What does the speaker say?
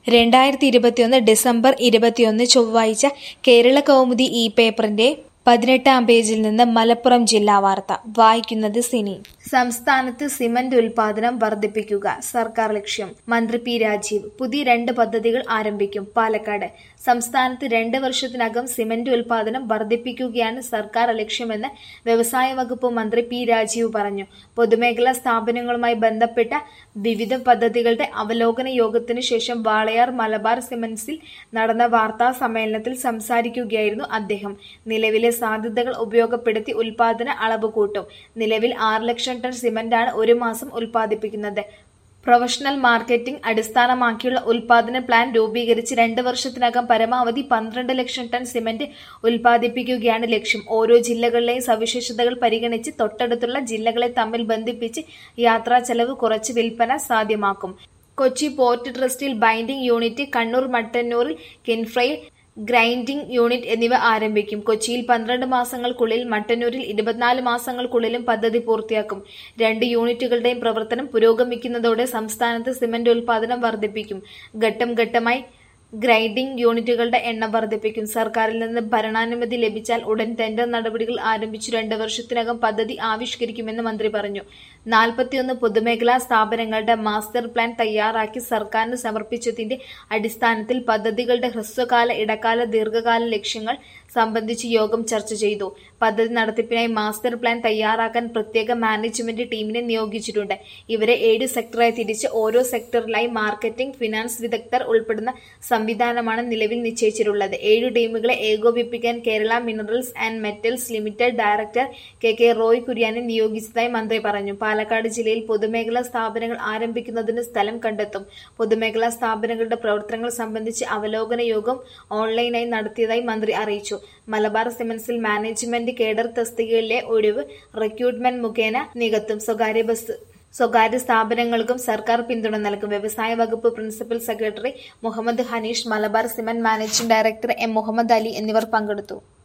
രണ്ടായിരത്തി ഇരുപത്തിയൊന്ന് ഡിസംബർ ഇരുപത്തിയൊന്ന് ചൊവ്വാഴ്ച കേരള കൗമുദി ഈ പേപ്പറിന്റെ പതിനെട്ടാം പേജിൽ നിന്ന് മലപ്പുറം ജില്ലാ വാർത്ത വായിക്കുന്നത് സിനി സംസ്ഥാനത്ത് സിമന്റ് ഉൽപാദനം വർദ്ധിപ്പിക്കുക സർക്കാർ ലക്ഷ്യം മന്ത്രി പി രാജീവ് പുതിയ രണ്ട് പദ്ധതികൾ ആരംഭിക്കും പാലക്കാട് സംസ്ഥാനത്ത് രണ്ട് വർഷത്തിനകം സിമന്റ് ഉൽപാദനം വർദ്ധിപ്പിക്കുകയാണ് സർക്കാർ ലക്ഷ്യമെന്ന് വ്യവസായ വകുപ്പ് മന്ത്രി പി രാജീവ് പറഞ്ഞു പൊതുമേഖലാ സ്ഥാപനങ്ങളുമായി ബന്ധപ്പെട്ട വിവിധ പദ്ധതികളുടെ അവലോകന യോഗത്തിനു ശേഷം വാളയാർ മലബാർ സിമന്റ്സിൽ നടന്ന വാർത്താ സമ്മേളനത്തിൽ സംസാരിക്കുകയായിരുന്നു അദ്ദേഹം നിലവിലെ സാധ്യതകൾ ഉപയോഗപ്പെടുത്തി ഉൽപാദന അളവ് കൂട്ടും നിലവിൽ ആറ് ലക്ഷം ടൺ സിമന്റാണ് ഒരു മാസം ഉൽപ്പാദിപ്പിക്കുന്നത് പ്രൊഫഷണൽ മാർക്കറ്റിംഗ് അടിസ്ഥാനമാക്കിയുള്ള ഉൽപാദന പ്ലാൻ രൂപീകരിച്ച് രണ്ട് വർഷത്തിനകം പരമാവധി പന്ത്രണ്ട് ലക്ഷം ടൺ സിമന്റ് ഉൽപ്പാദിപ്പിക്കുകയാണ് ലക്ഷ്യം ഓരോ ജില്ലകളിലെയും സവിശേഷതകൾ പരിഗണിച്ച് തൊട്ടടുത്തുള്ള ജില്ലകളെ തമ്മിൽ ബന്ധിപ്പിച്ച് യാത്രാ ചെലവ് കുറച്ച് വിൽപ്പന സാധ്യമാക്കും കൊച്ചി പോർട്ട് ട്രസ്റ്റിൽ ബൈൻഡിംഗ് യൂണിറ്റ് കണ്ണൂർ മട്ടന്നൂരിൽ കിൻഫ്രൈ ഗ്രൈൻഡിംഗ് യൂണിറ്റ് എന്നിവ ആരംഭിക്കും കൊച്ചിയിൽ പന്ത്രണ്ട് മാസങ്ങൾക്കുള്ളിൽ മട്ടന്നൂരിൽ ഇരുപത്തിനാല് മാസങ്ങൾക്കുള്ളിലും പദ്ധതി പൂർത്തിയാക്കും രണ്ട് യൂണിറ്റുകളുടെയും പ്രവർത്തനം പുരോഗമിക്കുന്നതോടെ സംസ്ഥാനത്ത് സിമന്റ് ഉൽപാദനം വർദ്ധിപ്പിക്കും ഘട്ടം ഘട്ടമായി ഗ്രൈൻഡിംഗ് യൂണിറ്റുകളുടെ എണ്ണം വർദ്ധിപ്പിക്കും സർക്കാരിൽ നിന്ന് ഭരണാനുമതി ലഭിച്ചാൽ ഉടൻ ടെൻഡർ നടപടികൾ ആരംഭിച്ചു രണ്ട് വർഷത്തിനകം പദ്ധതി ആവിഷ്കരിക്കുമെന്ന് മന്ത്രി പറഞ്ഞു നാൽപ്പത്തിയൊന്ന് പൊതുമേഖലാ സ്ഥാപനങ്ങളുടെ മാസ്റ്റർ പ്ലാൻ തയ്യാറാക്കി സർക്കാരിന് സമർപ്പിച്ചതിന്റെ അടിസ്ഥാനത്തിൽ പദ്ധതികളുടെ ഹ്രസ്വകാല ഇടക്കാല ദീർഘകാല ലക്ഷ്യങ്ങൾ സംബന്ധിച്ച് യോഗം ചർച്ച ചെയ്തു പദ്ധതി നടത്തിപ്പിനായി മാസ്റ്റർ പ്ലാൻ തയ്യാറാക്കാൻ പ്രത്യേക മാനേജ്മെന്റ് ടീമിനെ നിയോഗിച്ചിട്ടുണ്ട് ഇവരെ ഏഴ് സെക്ടറായി തിരിച്ച് ഓരോ സെക്ടറിലായി മാർക്കറ്റിംഗ് ഫിനാൻസ് വിദഗ്ധർ ഉൾപ്പെടുന്ന സംവിധാനമാണ് നിലവിൽ നിശ്ചയിച്ചിട്ടുള്ളത് ഏഴു ടീമുകളെ ഏകോപിപ്പിക്കാൻ Kerala minerals and metals limited director K K Roy കുര്യാനെ നിയോഗിച്ചതായി മന്ത്രി പറഞ്ഞു പാലക്കാട് ജില്ലയിൽ പൊതുമേഖലാ സ്ഥാപനങ്ങൾ ആരംഭിക്കുന്നതിന് സ്ഥലം കണ്ടെത്തും പൊതുമേഖലാ സ്ഥാപനങ്ങളുടെ പ്രവർത്തനങ്ങൾ സംബന്ധിച്ച് അവലോകന യോഗം ഓൺലൈനായി നടത്തിയതായി മന്ത്രി അറിയിച്ചു മലബാർ സിമന്റ്സിൽ മാനേജ്മെന്റ് കേഡർ തസ്തികകളിലെ ഒഴിവ് റിക്രൂട്ട്മെന്റ് മുഖേന നികത്തും സ്വകാര്യ ബസ് സ്വകാര്യ സ്ഥാപനങ്ങൾക്കും സർക്കാർ പിന്തുണ നൽകും വ്യവസായ വകുപ്പ് principal secretary Muhammad Hanish Malabar cement managing director M Muhammad Ali എന്നിവർ പങ്കെടുത്തു